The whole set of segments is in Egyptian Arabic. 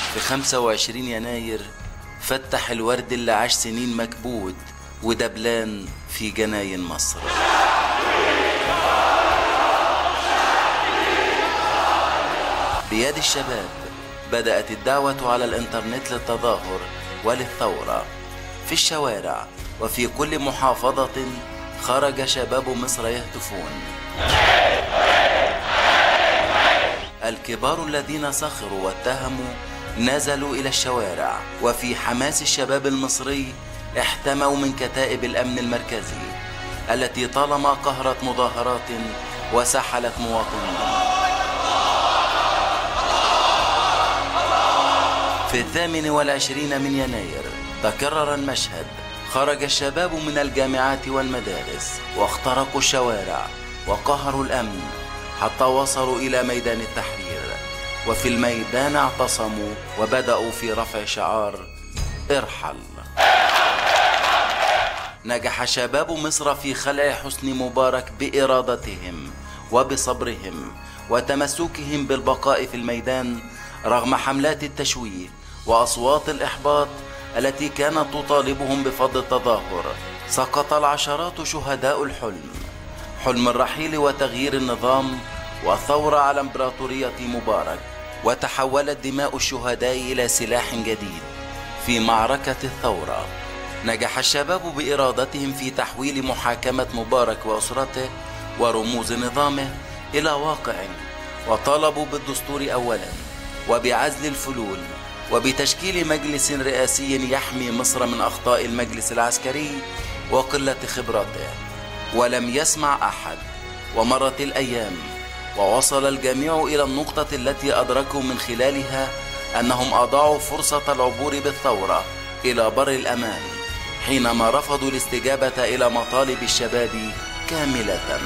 في 25 يناير فتح الورد اللي عاش سنين مكبوت ودبلان في جناين مصر بيد الشباب بدأت الدعوة على الإنترنت للتظاهر وللثورة في الشوارع وفي كل محافظة خرج شباب مصر يهتفون الكبار الذين سخروا واتهموا نزلوا إلى الشوارع وفي حماس الشباب المصري احتموا من كتائب الأمن المركزي التي طالما قهرت مظاهرات وسحلت مواطنين في الثامن والعشرين من يناير تكرر المشهد خرج الشباب من الجامعات والمدارس واخترقوا الشوارع وقهروا الأمن حتى وصلوا إلى ميدان التحرير وفي الميدان اعتصموا وبدأوا في رفع شعار ارحل نجح شباب مصر في خلع حسني مبارك بإرادتهم وبصبرهم وتمسكهم بالبقاء في الميدان رغم حملات التشويه وأصوات الإحباط التي كانت تطالبهم بفض التظاهر سقط العشرات شهداء الحلم حلم الرحيل وتغيير النظام والثورة على امبراطورية مبارك وتحولت دماء الشهداء إلى سلاح جديد في معركة الثورة نجح الشباب بإرادتهم في تحويل محاكمة مبارك وأسرته ورموز نظامه إلى واقع وطالبوا بالدستور أولا وبعزل الفلول وبتشكيل مجلس رئاسي يحمي مصر من أخطاء المجلس العسكري وقلة خبراته ولم يسمع أحد ومرت الأيام ووصل الجميع إلى النقطة التي أدركوا من خلالها أنهم أضاعوا فرصة العبور بالثورة إلى بر الأمان حينما رفضوا الاستجابة إلى مطالب الشباب كاملة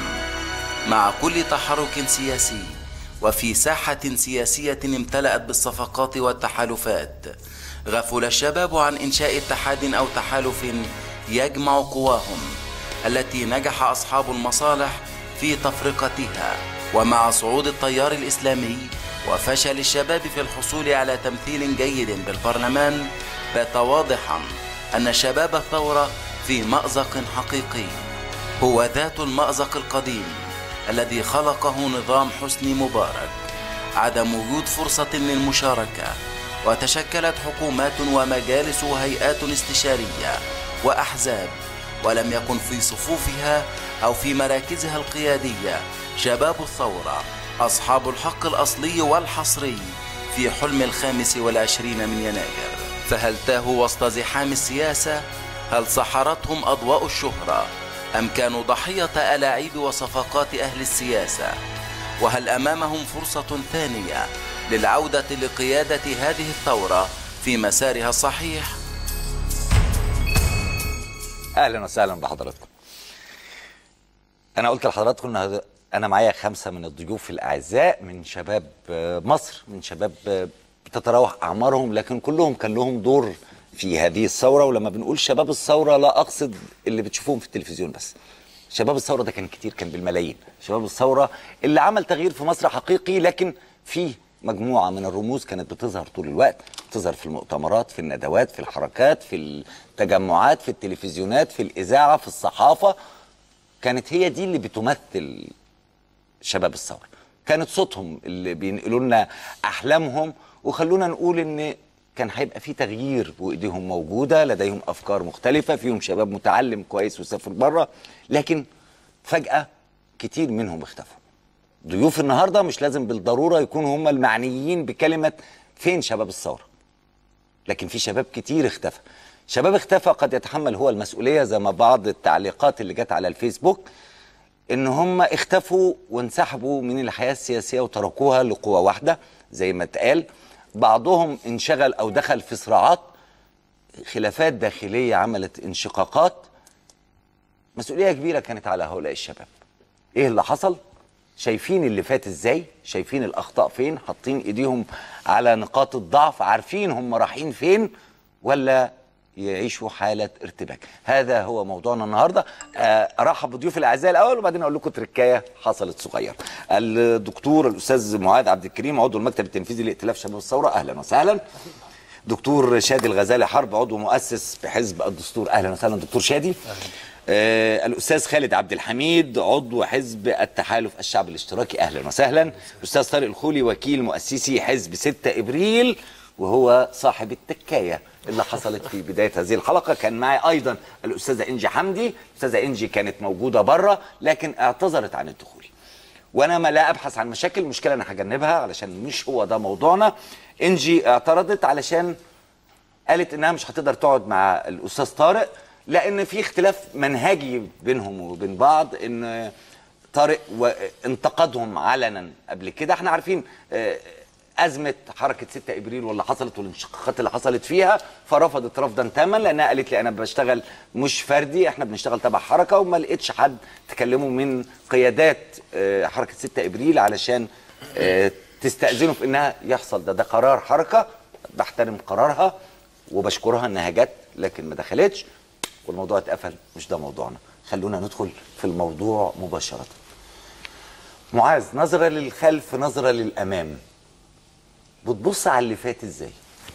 مع كل تحرك سياسي وفي ساحة سياسية امتلأت بالصفقات والتحالفات غفل الشباب عن إنشاء اتحاد أو تحالف يجمع قواهم التي نجح أصحاب المصالح في تفرقتها ومع صعود التيار الإسلامي وفشل الشباب في الحصول على تمثيل جيد بالبرلمان بات واضحا أن شباب الثورة في مأزق حقيقي هو ذات المأزق القديم الذي خلقه نظام حسني مبارك عدم وجود فرصة للمشاركة وتشكلت حكومات ومجالس وهيئات استشارية وأحزاب ولم يكن في صفوفها أو في مراكزها القيادية شباب الثورة أصحاب الحق الأصلي والحصري في حلم الخامس والعشرين من يناير فهل تاهوا وسط زحام السياسة؟ هل سحرتهم أضواء الشهرة؟ أم كانوا ضحية ألاعيب وصفقات أهل السياسة؟ وهل أمامهم فرصة ثانية للعودة لقيادة هذه الثورة في مسارها الصحيح؟ اهلا وسهلا بحضراتكم انا قلت لحضراتكم ان انا معايا خمسه من الضيوف الاعزاء من شباب مصر من شباب بتتراوح اعمارهم لكن كلهم كان لهم دور في هذه الثوره ولما بنقول شباب الثوره لا اقصد اللي بتشوفوهم في التلفزيون بس شباب الثوره ده كان كتير كان بالملايين شباب الثوره اللي عمل تغيير في مصر حقيقي لكن فيه مجموعه من الرموز كانت بتظهر طول الوقت بتظهر في المؤتمرات في الندوات في الحركات في التجمعات في التلفزيونات في الاذاعه في الصحافه كانت هي دي اللي بتمثل شباب الثوره كانت صوتهم اللي بينقلوا لنا احلامهم وخلونا نقول ان كان هيبقى في تغيير وايديهم موجوده لديهم افكار مختلفه فيهم شباب متعلم كويس وسافر بره لكن فجاه كتير منهم اختفوا ضيوف النهارده مش لازم بالضروره يكونوا هم المعنيين بكلمه فين شباب الثوره لكن في شباب كتير اختفى شباب اختفى قد يتحمل هو المسؤوليه زي ما بعض التعليقات اللي جت على الفيسبوك ان هم اختفوا وانسحبوا من الحياه السياسيه وتركوها لقوى واحده زي ما اتقال بعضهم انشغل او دخل في صراعات خلافات داخليه عملت انشقاقات مسؤوليه كبيره كانت على هؤلاء الشباب ايه اللي حصل شايفين اللي فات ازاي شايفين الاخطاء فين حاطين ايديهم على نقاط الضعف عارفين هم رايحين فين ولا يعيشوا حاله ارتباك هذا هو موضوعنا النهارده آه، ارحب بضيوف الاعزاء الاول وبعدين اقول لكم تركايه حصلت صغيره الدكتور الاستاذ معاذ عبد الكريم عضو المكتب التنفيذي لائتلاف شباب الثوره اهلا وسهلا دكتور شادي الغزالي حرب عضو مؤسس بحزب الدستور اهلا وسهلا دكتور شادي آه الاستاذ خالد عبد الحميد عضو حزب التحالف الشعب الاشتراكي اهلا وسهلا الاستاذ طارق الخولي وكيل مؤسسي حزب 6 ابريل وهو صاحب التكايه اللي حصلت في بدايه هذه الحلقه كان معي ايضا الاستاذه انجي حمدي الاستاذه انجي كانت موجوده بره لكن اعتذرت عن الدخول وانا ما لا ابحث عن مشاكل المشكله انا هجنبها علشان مش هو ده موضوعنا انجي اعترضت علشان قالت انها مش هتقدر تقعد مع الاستاذ طارق لان في اختلاف منهجي بينهم وبين بعض ان طارق و- انتقدهم علنا قبل كده احنا عارفين آه، ازمه حركه 6 ابريل واللي حصلت والانشقاقات اللي حصلت فيها فرفضت رفضا تاما لانها قالت لي انا بشتغل مش فردي احنا بنشتغل تبع حركه وما لقيتش حد تكلمه من قيادات آه، حركه 6 ابريل علشان آه، تستاذنه في انها يحصل ده ده قرار حركه بحترم قرارها وبشكرها انها جت لكن ما دخلتش والموضوع اتقفل مش ده موضوعنا خلونا ندخل في الموضوع مباشره معاذ نظره للخلف نظره للامام بتبص على اللي فات ازاي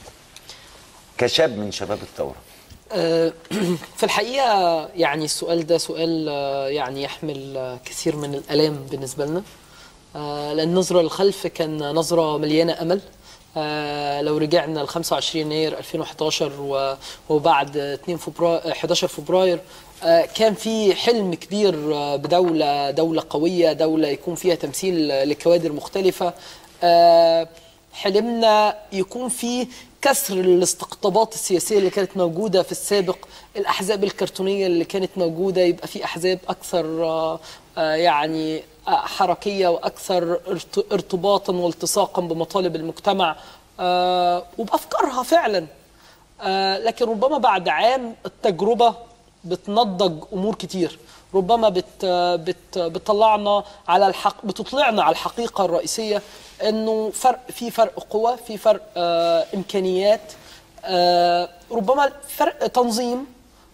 كشاب من شباب الثوره آه، في الحقيقة يعني السؤال ده سؤال آه، يعني يحمل آه، كثير من الآلام بالنسبة لنا آه، لأن نظرة للخلف كان نظرة مليانة أمل آه، لو رجعنا ل 25 يناير 2011 و- وبعد 2 فبراير 11 فبراير آه، كان في حلم كبير آه، بدولة دولة قوية دولة يكون فيها تمثيل آه، لكوادر مختلفة آه، حلمنا يكون في كسر الاستقطابات السياسية اللي كانت موجودة في السابق الأحزاب الكرتونية اللي كانت موجودة يبقى في أحزاب أكثر آه، آه، يعني آه، حركية وأكثر ارت- ارتباطا والتصاقا بمطالب المجتمع آه، وبأفكارها فعلا آه، لكن ربما بعد عام التجربة بتنضج امور كتير ربما بت بت بتطلعنا على الحق بتطلعنا على الحقيقه الرئيسيه انه فرق في فرق قوى في فرق آه امكانيات آه ربما فرق تنظيم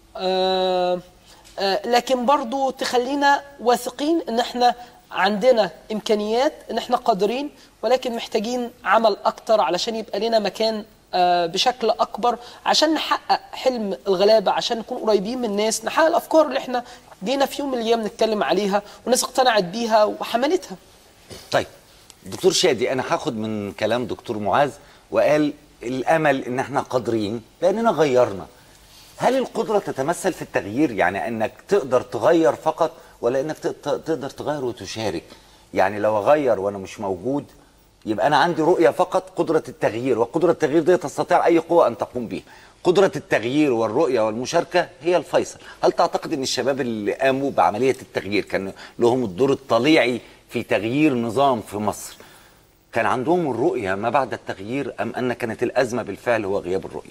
آه آه لكن برضو تخلينا واثقين ان احنا عندنا امكانيات ان احنا قادرين ولكن محتاجين عمل اكتر علشان يبقى لنا مكان آه، بشكل اكبر عشان نحقق حلم الغلابه عشان نكون قريبين من الناس نحقق الافكار اللي احنا جينا في يوم من الايام نتكلم عليها والناس اقتنعت بيها وحملتها طيب دكتور شادي انا هاخد من كلام دكتور معاذ وقال الامل ان احنا قادرين لاننا غيرنا هل القدره تتمثل في التغيير يعني انك تقدر تغير فقط ولا انك تق- تقدر تغير وتشارك يعني لو اغير وانا مش موجود يبقى انا عندي رؤيه فقط قدره التغيير وقدره التغيير دي تستطيع اي قوه ان تقوم بها قدره التغيير والرؤيه والمشاركه هي الفيصل هل تعتقد ان الشباب اللي قاموا بعمليه التغيير كان لهم الدور الطليعي في تغيير نظام في مصر كان عندهم الرؤيه ما بعد التغيير ام ان كانت الازمه بالفعل هو غياب الرؤيه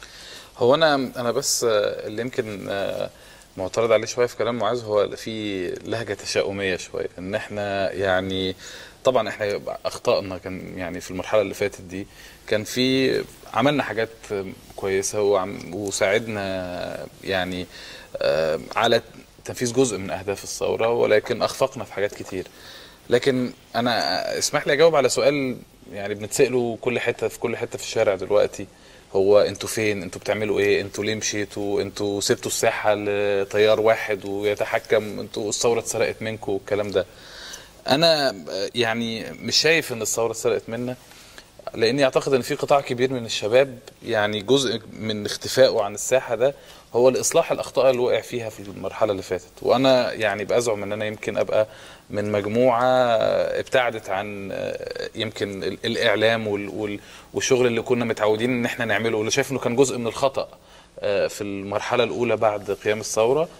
هو انا انا بس آه، اللي يمكن آه، معترض عليه شويه في كلام معاذ هو في لهجه تشاؤميه شويه ان احنا يعني طبعا احنا اخطائنا كان يعني في المرحله اللي فاتت دي كان في عملنا حاجات كويسه وعم- وساعدنا يعني آه، على تنفيذ جزء من اهداف الثوره ولكن اخفقنا في حاجات كتير لكن انا اسمح لي اجاوب على سؤال يعني بنتساله كل حته في كل حته في الشارع دلوقتي هو انتوا فين انتوا بتعملوا ايه انتوا ليه مشيتوا انتوا سبتوا الساحه لتيار واحد ويتحكم انتوا الثوره اتسرقت منكم والكلام ده انا يعني مش شايف ان الثوره اتسرقت منا لاني اعتقد ان في قطاع كبير من الشباب يعني جزء من اختفائه عن الساحه ده هو لاصلاح الاخطاء اللي وقع فيها في المرحله اللي فاتت وانا يعني بزعم ان انا يمكن ابقى من مجموعه ابتعدت عن يمكن ال- الاعلام وال- وال- والشغل اللي كنا متعودين ان احنا نعمله واللي شايف انه كان جزء من الخطا في المرحله الاولى بعد قيام الثوره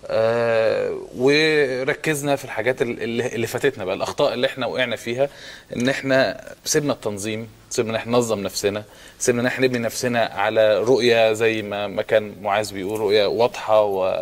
آه، وركزنا في الحاجات اللي, اللي فاتتنا بقى الاخطاء اللي احنا وقعنا فيها ان احنا سيبنا التنظيم سيبنا ان احنا ننظم نفسنا سيبنا ان احنا نبني نفسنا على رؤيه زي ما ما كان معاذ بيقول رؤيه واضحه و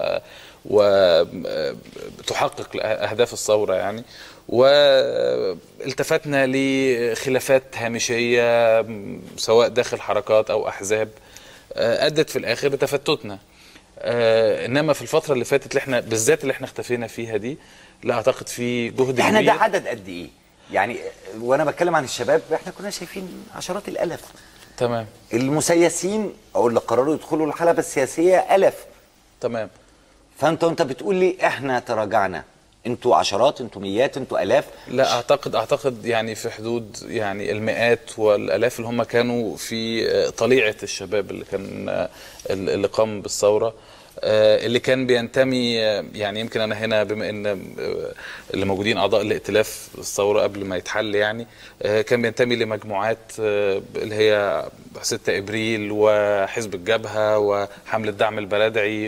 وتحقق اهداف الثوره يعني والتفتنا لخلافات هامشيه سواء داخل حركات او احزاب آه، ادت في الاخر لتفتتنا آه، انما في الفتره اللي فاتت اللي احنا بالذات اللي احنا اختفينا فيها دي لا اعتقد في جهد احنا كبير ده عدد قد ايه يعني وانا بتكلم عن الشباب احنا كنا شايفين عشرات الالاف تمام المسيسين او اللي قرروا يدخلوا الحلبة السياسية الاف تمام فانت وانت بتقول لي احنا تراجعنا انتوا عشرات انتوا ميات انتوا الاف لا اعتقد اعتقد يعني في حدود يعني المئات والالاف اللي هم كانوا في آه، طليعه الشباب اللي كان آه، اللي قام بالثوره آه، اللي كان بينتمي آه، يعني يمكن انا هنا بما ان آه، اللي موجودين اعضاء الائتلاف الثوره قبل ما يتحل يعني آه، كان بينتمي لمجموعات آه، اللي هي 6 ابريل وحزب الجبهه وحمله دعم البلدعي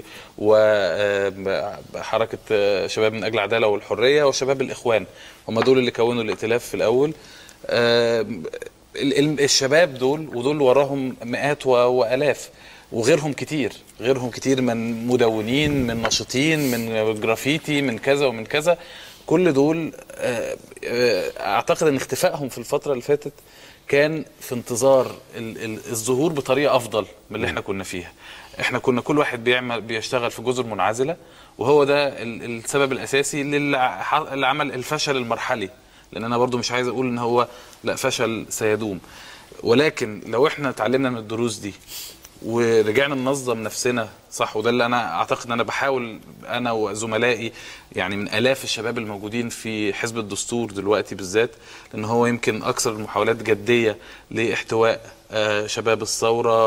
وحركه شباب من اجل العداله والحريه وشباب الاخوان هم دول اللي كونوا الائتلاف في الاول آه، ال- ال- الشباب دول ودول وراهم مئات و- والاف وغيرهم كتير غيرهم كتير من مدونين من ناشطين من جرافيتي من كذا ومن كذا كل دول آه، آه، اعتقد ان اختفائهم في الفتره اللي فاتت كان في انتظار ال- ال- الظهور بطريقه افضل من اللي احنا كنا فيها احنا كنا كل واحد بيعمل بيشتغل في جزر منعزله وهو ده ال- السبب الاساسي للي ح- اللي عمل الفشل المرحلي لان انا برضو مش عايز اقول ان هو لا فشل سيدوم ولكن لو احنا اتعلمنا من الدروس دي ورجعنا ننظم نفسنا صح وده اللي انا اعتقد ان انا بحاول انا وزملائي يعني من الاف الشباب الموجودين في حزب الدستور دلوقتي بالذات لان هو يمكن اكثر المحاولات جديه لاحتواء آه، شباب الثوره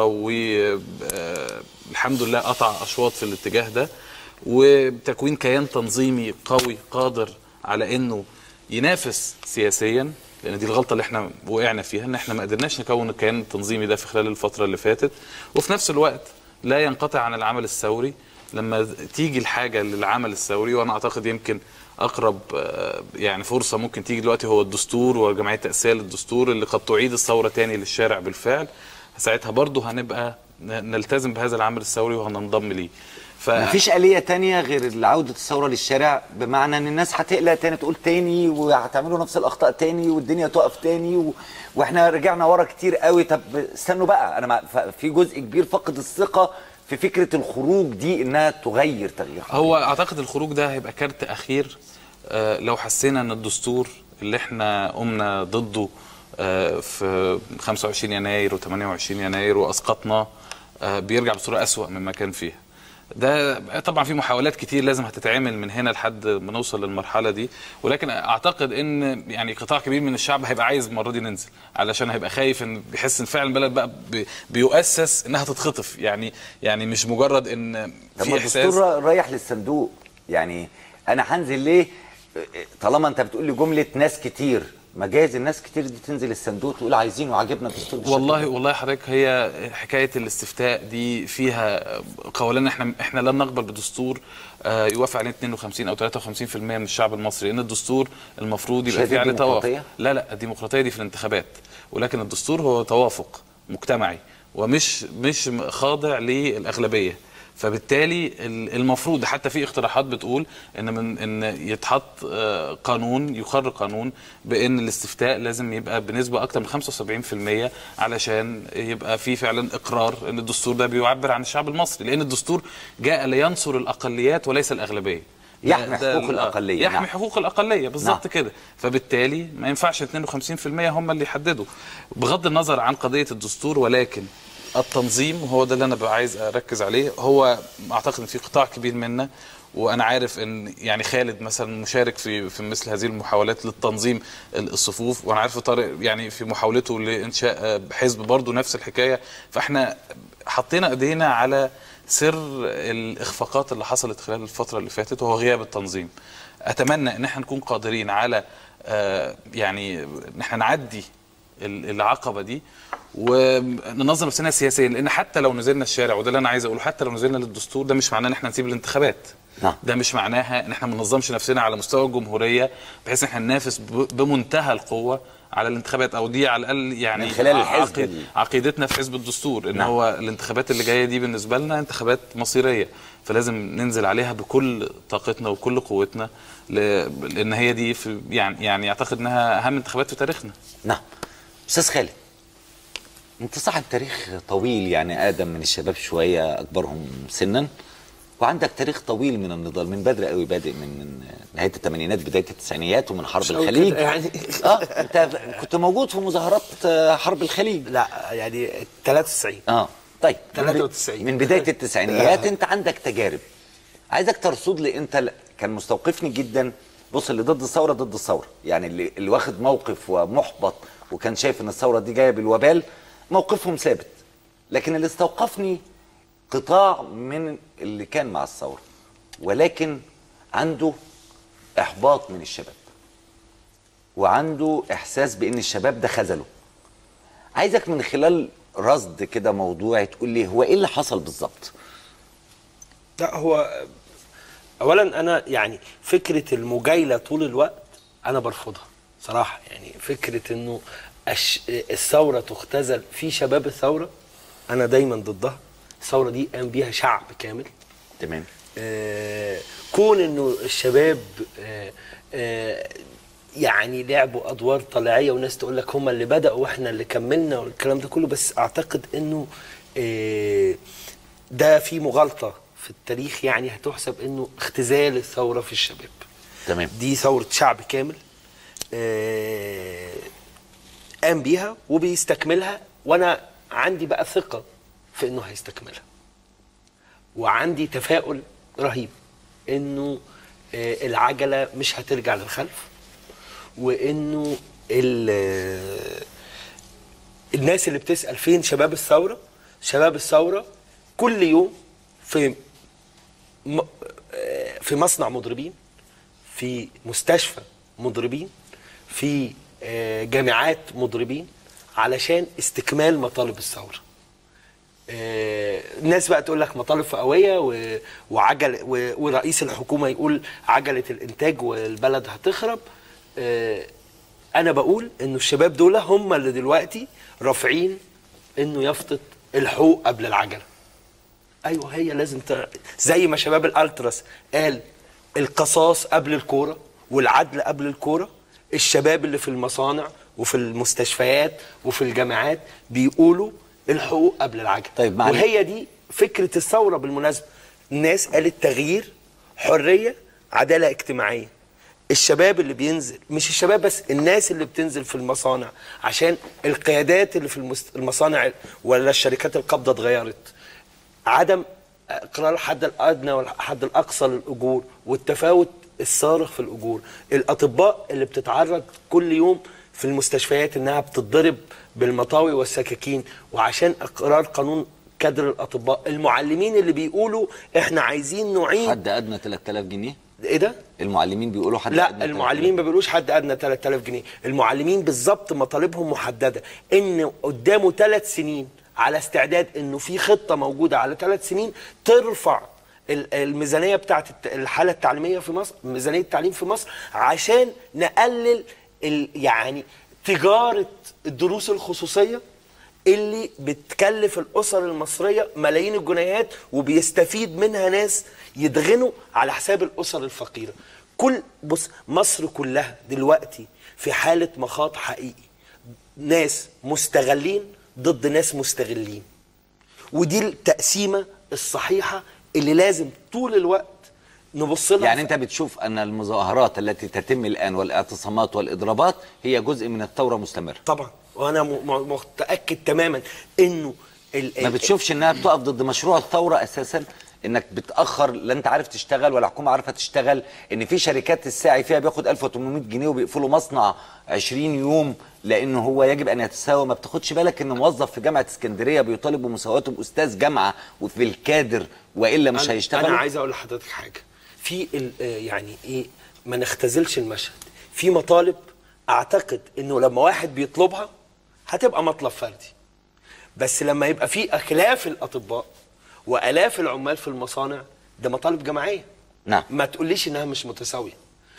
والحمد لله قطع اشواط في الاتجاه ده وتكوين كيان تنظيمي قوي قادر على انه ينافس سياسيا لان دي الغلطه اللي احنا وقعنا فيها ان احنا ما قدرناش نكون الكيان التنظيمي ده في خلال الفتره اللي فاتت وفي نفس الوقت لا ينقطع عن العمل الثوري لما تيجي الحاجه للعمل الثوري وانا اعتقد يمكن اقرب آه، يعني فرصه ممكن تيجي دلوقتي هو الدستور وجمعيه تاسيس للدستور اللي قد تعيد الثوره تاني للشارع بالفعل ساعتها برضه هنبقى ن- نلتزم بهذا العمل الثوري وهننضم ليه ف... مفيش آلية تانية غير عودة الثورة للشارع بمعنى ان الناس هتقلق تاني تقول تاني وهتعملوا نفس الاخطاء تاني والدنيا تقف تاني و... واحنا رجعنا ورا كتير قوي طب استنوا بقى انا مع... ف- في جزء كبير فقد الثقة في فكرة الخروج دي انها تغير تغيير هو اعتقد الخروج ده هيبقى كارت اخير آه، لو حسينا ان الدستور اللي احنا قمنا ضده آه، في 25 يناير و28 يناير واسقطناه آه، بيرجع بصوره اسوأ مما كان فيها ده طبعا في محاولات كتير لازم هتتعمل من هنا لحد ما نوصل للمرحله دي ولكن اعتقد ان يعني قطاع كبير من الشعب هيبقى عايز المره دي ننزل علشان هيبقى خايف ان بيحس ان فعلا البلد بقى بي- بيؤسس انها تتخطف يعني يعني مش مجرد ان طب في ما احساس الدستور رايح للصندوق يعني انا هنزل ليه طالما انت بتقول لي جملة ناس كتير ما جايز الناس كتير دي تنزل الصندوق تقول عايزين وعجبنا الدستور بالشكل والله ده. والله حضرتك هي حكايه الاستفتاء دي فيها قولنا احنا احنا لن نقبل بدستور آه، يوافق عليه 52 او 53% من الشعب المصري لان الدستور المفروض يبقى شايف فيه عليه توافق الديمقراطية؟ لا لا الديمقراطيه دي في الانتخابات ولكن الدستور هو توافق مجتمعي ومش مش خاضع للاغلبيه فبالتالي ال- المفروض حتى في اقتراحات بتقول ان من ان يتحط آه، قانون يقر قانون بان الاستفتاء لازم يبقى بنسبه اكتر من 75% علشان يبقى في فعلا اقرار ان الدستور ده بيعبر عن الشعب المصري لان الدستور جاء لينصر الاقليات وليس الاغلبيه يحمي ده- حقوق ده- الأقلية، يحمي نعم. حقوق الاقليه بالظبط نعم. كده فبالتالي ما ينفعش 52% هم اللي يحددوا بغض النظر عن قضيه الدستور ولكن التنظيم هو ده اللي انا بقى عايز اركز عليه هو اعتقد ان في قطاع كبير منا وانا عارف ان يعني خالد مثلا مشارك في في مثل هذه المحاولات للتنظيم الصفوف وانا عارف طارق يعني في محاولته لانشاء حزب برضه نفس الحكايه فاحنا حطينا ايدينا على سر الاخفاقات اللي حصلت خلال الفتره اللي فاتت وهو غياب التنظيم اتمنى ان احنا نكون قادرين على آه، يعني ان احنا نعدي ال- العقبه دي وننظم نفسنا سياسيا لان حتى لو نزلنا الشارع وده اللي انا عايز اقوله حتى لو نزلنا للدستور ده مش معناه ان احنا نسيب الانتخابات نعم. ده مش معناها ان احنا ما ننظمش نفسنا على مستوى الجمهوريه بحيث ان احنا ننافس ب- بمنتهى القوه على الانتخابات او دي على الاقل يعني من خلال الحزب عقي- ال- عقيدتنا في حزب الدستور ان نعم. هو الانتخابات اللي جايه دي بالنسبه لنا انتخابات مصيريه فلازم ننزل عليها بكل طاقتنا وكل قوتنا ل- لان هي دي في يعني يعني اعتقد انها اهم انتخابات في تاريخنا نعم استاذ خالد انت صاحب تاريخ طويل يعني ادم من الشباب شويه اكبرهم سنا وعندك تاريخ طويل من النضال من بدري قوي بادئ من نهايه الثمانينات بدايه التسعينيات ومن حرب مش قوي الخليج كده يعني. اه انت كنت موجود في مظاهرات آه، حرب الخليج لا يعني 93 اه طيب 93. من بدايه التسعينيات انت عندك تجارب عايزك ترصد لي انت ل- كان مستوقفني جدا بص اللي ضد الثوره ضد الثوره يعني اللي, اللي واخد موقف ومحبط وكان شايف ان الثوره دي جايه بالوبال موقفهم ثابت لكن اللي استوقفني قطاع من اللي كان مع الثوره ولكن عنده احباط من الشباب وعنده احساس بان الشباب ده خذله عايزك من خلال رصد كده موضوعي تقول لي هو ايه اللي حصل بالظبط لا هو اولا انا يعني فكره المجايله طول الوقت انا برفضها صراحه يعني فكره انه الش... الثوره تختزل في شباب الثوره انا دايما ضدها الثوره دي قام بيها شعب كامل تمام آه، كون انه الشباب آه، آه، يعني لعبوا ادوار طليعيه وناس تقول لك هم اللي بداوا واحنا اللي كملنا والكلام ده كله بس اعتقد انه آه، ده في مغالطه في التاريخ يعني هتحسب انه اختزال الثوره في الشباب تمام دي ثوره شعب كامل آه، قام بيها وبيستكملها وانا عندي بقى ثقه في انه هيستكملها وعندي تفاؤل رهيب انه آه، العجله مش هترجع للخلف وانه ال- آه، الناس اللي بتسال فين شباب الثوره شباب الثوره كل يوم في م- آه، في مصنع مضربين في مستشفى مضربين في آه، جامعات مضربين علشان استكمال مطالب الثوره آه، الناس بقى تقول لك مطالب فئويه و- وعجل و- ورئيس الحكومه يقول عجله الانتاج والبلد هتخرب آه، انا بقول انه الشباب دول هم اللي دلوقتي رافعين انه يفطت الحقوق قبل العجله ايوه هي لازم ت... زي ما شباب الالتراس قال القصاص قبل الكوره والعدل قبل الكوره الشباب اللي في المصانع وفي المستشفيات وفي الجامعات بيقولوا الحقوق قبل العجل طيب، معلش. وهي دي فكره الثوره بالمناسبه الناس قالت تغيير حريه عداله اجتماعيه الشباب اللي بينزل مش الشباب بس الناس اللي بتنزل في المصانع عشان القيادات اللي في المس- المصانع ولا الشركات القابضه اتغيرت عدم اقرار الحد الادنى والحد الاقصى للاجور والتفاوت الصارخ في الاجور الاطباء اللي بتتعرض كل يوم في المستشفيات انها بتتضرب بالمطاوي والسكاكين وعشان اقرار قانون كادر الاطباء المعلمين اللي بيقولوا احنا عايزين نعيد حد ادنى 3000 جنيه ايه ده المعلمين بيقولوا حد لا أدنى المعلمين ما بيقولوش حد ادنى 3000 جنيه المعلمين بالظبط مطالبهم محدده ان قدامه ثلاث سنين على استعداد انه في خطه موجوده على ثلاث سنين ترفع ال- الميزانيه بتاعت الت- الحاله التعليميه في مصر ميزانيه التعليم في مصر عشان نقلل ال- يعني تجاره الدروس الخصوصيه اللي بتكلف الاسر المصريه ملايين الجنيهات وبيستفيد منها ناس يدغنوا على حساب الاسر الفقيره كل بص مصر كلها دلوقتي في حاله مخاض حقيقي ناس مستغلين ضد ناس مستغلين ودي التقسيمه الصحيحه اللي لازم طول الوقت نبص لها يعني انت بتشوف ان المظاهرات التي تتم الان والاعتصامات والاضرابات هي جزء من الثوره مستمره طبعا وانا م- م- متاكد تماما انه ال- ما ال- بتشوفش انها بتقف ضد مشروع الثوره اساسا انك بتاخر لا انت عارف تشتغل ولا الحكومه عارفه تشتغل ان في شركات الساعي فيها بياخد 1800 جنيه وبيقفلوا مصنع 20 يوم لانه هو يجب ان يتساوى ما بتاخدش بالك ان موظف في جامعه اسكندريه بيطالب بمساواته باستاذ جامعه وفي الكادر والا مش أنا- هيشتغل انا عايز اقول لحضرتك حاجه في ال- آه يعني ايه ما نختزلش المشهد في مطالب اعتقد انه لما واحد بيطلبها هتبقى مطلب فردي بس لما يبقى في اخلاف الاطباء والاف العمال في المصانع ده مطالب جماعيه نعم. ما تقوليش انها مش متساويه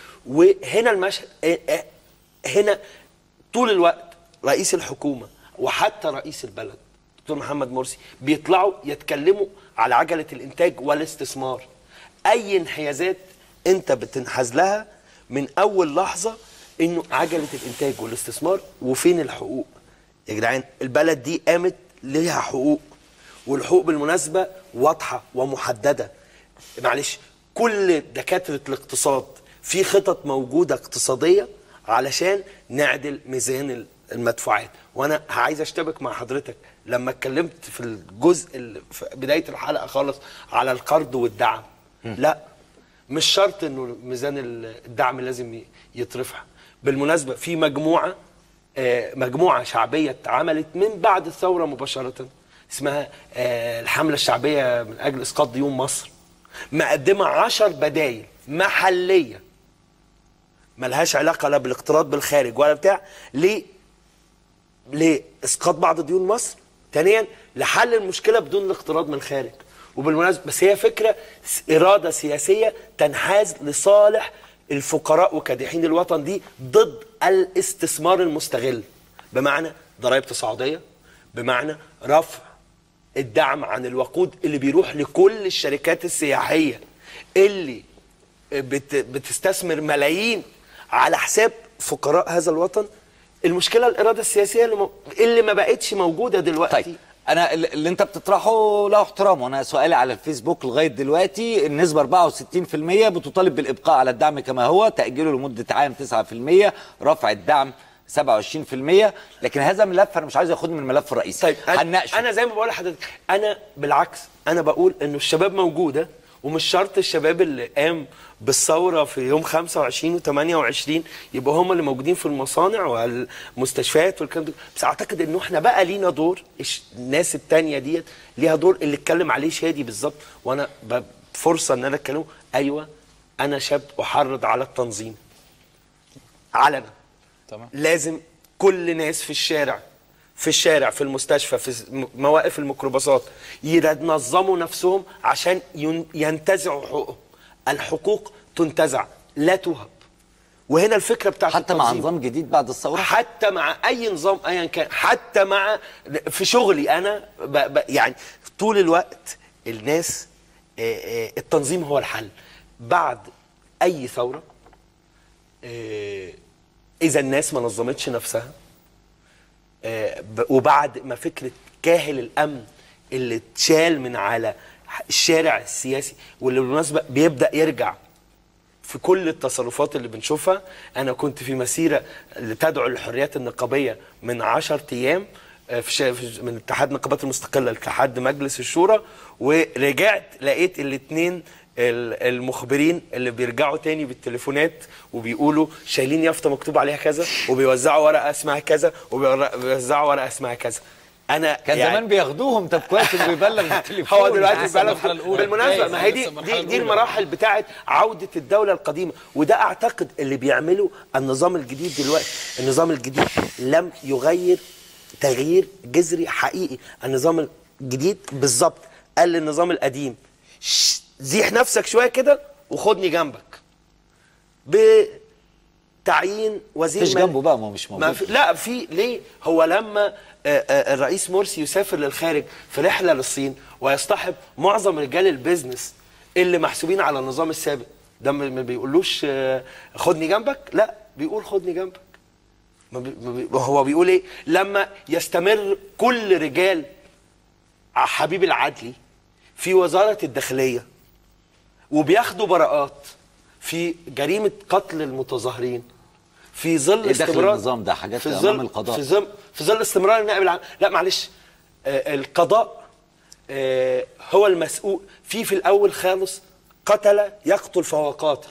وهنا المشهد آه، آه، هنا طول الوقت رئيس الحكومه وحتى رئيس البلد دكتور محمد مرسي بيطلعوا يتكلموا على عجله الانتاج والاستثمار اي انحيازات انت بتنحاز لها من اول لحظه انه عجله الانتاج والاستثمار وفين الحقوق يا جدعان البلد دي قامت ليها حقوق والحقوق بالمناسبه واضحه ومحدده معلش كل دكاتره الاقتصاد في خطط موجوده اقتصاديه علشان نعدل ميزان المدفوعات وانا عايز اشتبك مع حضرتك لما اتكلمت في الجزء اللي في بدايه الحلقه خالص على القرض والدعم لا مش شرط انه ميزان الدعم لازم ي- يترفع بالمناسبه في مجموعه آه، مجموعه شعبيه اتعملت من بعد الثوره مباشره اسمها آه، الحمله الشعبيه من اجل اسقاط ديون مصر مقدمه عشر بدايل محليه ملهاش علاقه لا بالاقتراض بالخارج ولا بتاع ليه لاسقاط بعض ديون مصر ثانيا لحل المشكله بدون الاقتراض من الخارج وبالمناسبه بس هي فكره س- اراده سياسيه تنحاز لصالح الفقراء وكادحين الوطن دي ضد الاستثمار المستغل بمعنى ضرائب تصاعديه بمعنى رفع الدعم عن الوقود اللي بيروح لكل الشركات السياحيه اللي بت بتستثمر ملايين على حساب فقراء هذا الوطن المشكله الاراده السياسيه اللي, م... اللي ما بقتش موجوده دلوقتي طيب انا ال- اللي انت بتطرحه له احترام وانا سؤالي على الفيسبوك لغايه دلوقتي النسبه 64% بتطالب بالابقاء على الدعم كما هو تاجيله لمده عام 9% رفع الدعم 27% لكن هذا ملف انا مش عايز اخد من الملف الرئيسي طيب أنا- هنناقشه انا زي ما بقول لحضرتك انا بالعكس انا بقول انه الشباب موجوده ومش شرط الشباب اللي قام بالثوره في يوم 25 و28 يبقى هم اللي موجودين في المصانع والمستشفيات والكلام ده بس اعتقد انه احنا بقى لينا دور الش- الناس التانية ديت ليها دور اللي اتكلم عليه شادي بالظبط وانا ب- فرصه ان انا اتكلم ايوه انا شاب احرض على التنظيم علنا تمام لازم كل ناس في الشارع في الشارع في المستشفى في م- مواقف الميكروباصات ينظموا نفسهم عشان ين- ينتزعوا حقوقهم الحقوق تنتزع لا توهب وهنا الفكره بتاعت حتى مع التنظيم. نظام جديد بعد الثوره حتى مع اي نظام ايا كان حتى مع في شغلي انا ب ب يعني طول الوقت الناس آه، آه، التنظيم هو الحل بعد اي ثوره آه، اذا الناس ما نظمتش نفسها آه، ب- وبعد ما فكره كاهل الامن اللي اتشال من على الشارع السياسي واللي بالمناسبه بيبدا يرجع في كل التصرفات اللي بنشوفها انا كنت في مسيره اللي تدعو للحريات النقابيه من 10 ايام آه، في شا- في- من اتحاد النقابات المستقله لاتحاد مجلس الشورى ورجعت لقيت الاثنين المخبرين اللي بيرجعوا تاني بالتليفونات وبيقولوا شايلين يافطه مكتوب عليها كذا وبيوزعوا ورقه اسمها كذا وبيوزعوا ورقه اسمها كذا انا كان زمان بياخدوهم طب كويس انه بيبلغ التليفون هو دلوقتي لسه بلد المرحلة الأولى. بالمناسبه ما هي دي لسه المرحلة دي, دي الأولى. المراحل بتاعت عوده الدوله القديمه وده اعتقد اللي بيعمله النظام الجديد دلوقتي النظام الجديد لم يغير تغيير جذري حقيقي النظام الجديد بالظبط قال للنظام القديم "شش، زيح نفسك شويه كده وخدني جنبك بتعيين وزير مفيش مالية. جنبه بقى ما هو مش ما موجود في لا في ليه هو لما آه، آه، الرئيس مرسي يسافر للخارج في رحله للصين ويصطحب معظم رجال البيزنس اللي محسوبين على النظام السابق ده ما ما بيقولوش آه، خدني جنبك لا بيقول خدني جنبك ما بي ما بي هو بيقول ايه لما يستمر كل رجال حبيب العدلي في وزاره الداخليه وبياخدوا براءات في جريمه قتل المتظاهرين في ظل إيه دخل استمرار النظام ده؟ حاجات في أمام ظل القضاء. في ظل في ظل استمرار النائب العام لا معلش آه القضاء آه هو المسؤول في في الاول خالص قتل يقتل فهو قاتل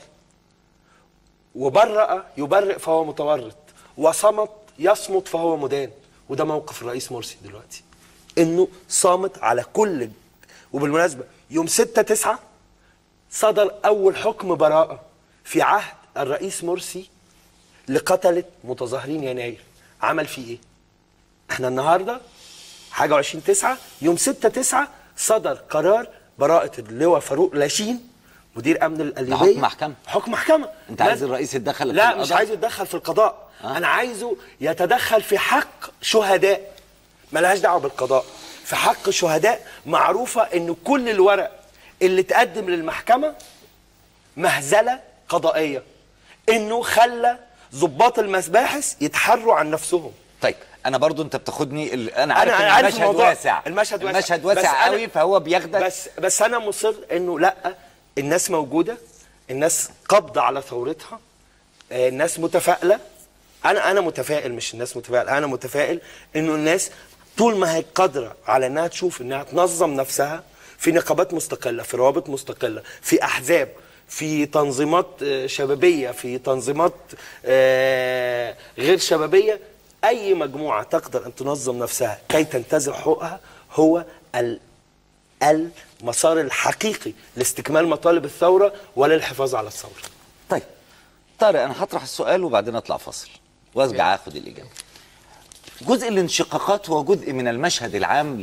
وبرأ يبرئ فهو متورط وصمت يصمت فهو مدان وده موقف الرئيس مرسي دلوقتي انه صامت على كل وبالمناسبه يوم 6 9 صدر اول حكم براءه في عهد الرئيس مرسي لقتله متظاهرين يناير عمل فيه ايه احنا النهارده حاجه 20 9 يوم 6 9 صدر قرار براءه اللواء فاروق لاشين مدير امن القليوبيه حكم محكمة. حكم محكمه أنت عايز من- الرئيس يتدخل في لا القضاء؟ مش عايزه يتدخل في القضاء آه. انا عايزه يتدخل في حق شهداء ملهاش دعوه بالقضاء في حق شهداء معروفه ان كل الورق اللي تقدم للمحكمه مهزله قضائيه انه خلى ضباط المباحث يتحروا عن نفسهم طيب انا برضو انت بتاخدني ال... انا أنا عارف ان عارف المشهد الموضوع. واسع المشهد واسع. المشهد بس واسع أنا- قوي فهو بياخدك بس بس انا مصر انه لا الناس موجوده الناس قابضه على ثورتها آه، الناس متفائله انا انا متفائل مش الناس متفائله انا متفائل انه الناس طول ما هي قادره على انها تشوف انها تنظم نفسها في نقابات مستقله في روابط مستقله في احزاب في تنظيمات آه، شبابيه في تنظيمات آه، غير شبابيه اي مجموعه تقدر ان تنظم نفسها كي تنتزع حقوقها هو ال المسار الحقيقي لاستكمال مطالب الثوره وللحفاظ على الثوره طيب طارق انا هطرح السؤال وبعدين اطلع فاصل وارجع اخد الاجابه جزء الانشقاقات هو جزء من المشهد العام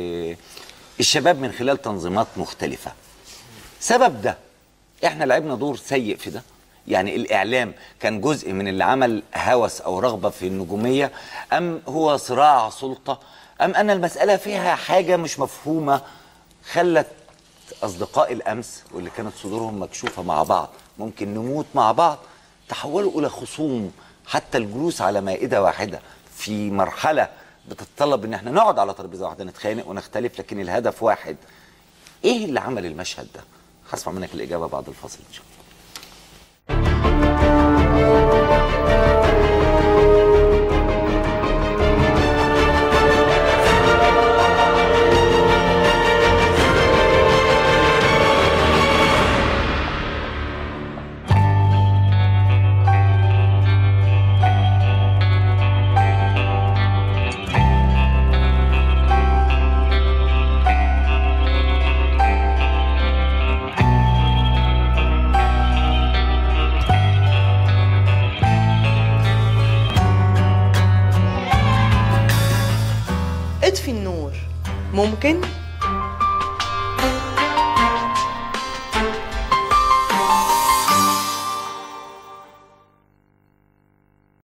للشباب من خلال تنظيمات مختلفه سبب ده احنا لعبنا دور سيء في ده يعني الاعلام كان جزء من اللي عمل هوس او رغبه في النجوميه ام هو صراع سلطه ام ان المساله فيها حاجه مش مفهومه خلت اصدقاء الامس واللي كانت صدورهم مكشوفه مع بعض ممكن نموت مع بعض تحولوا الى خصوم حتى الجلوس على مائده واحده في مرحله بتتطلب ان احنا نقعد على ترابيزه واحده نتخانق ونختلف لكن الهدف واحد ايه اللي عمل المشهد ده هسمع منك الاجابه بعد الفاصل ان شاء الله اطفي النور ممكن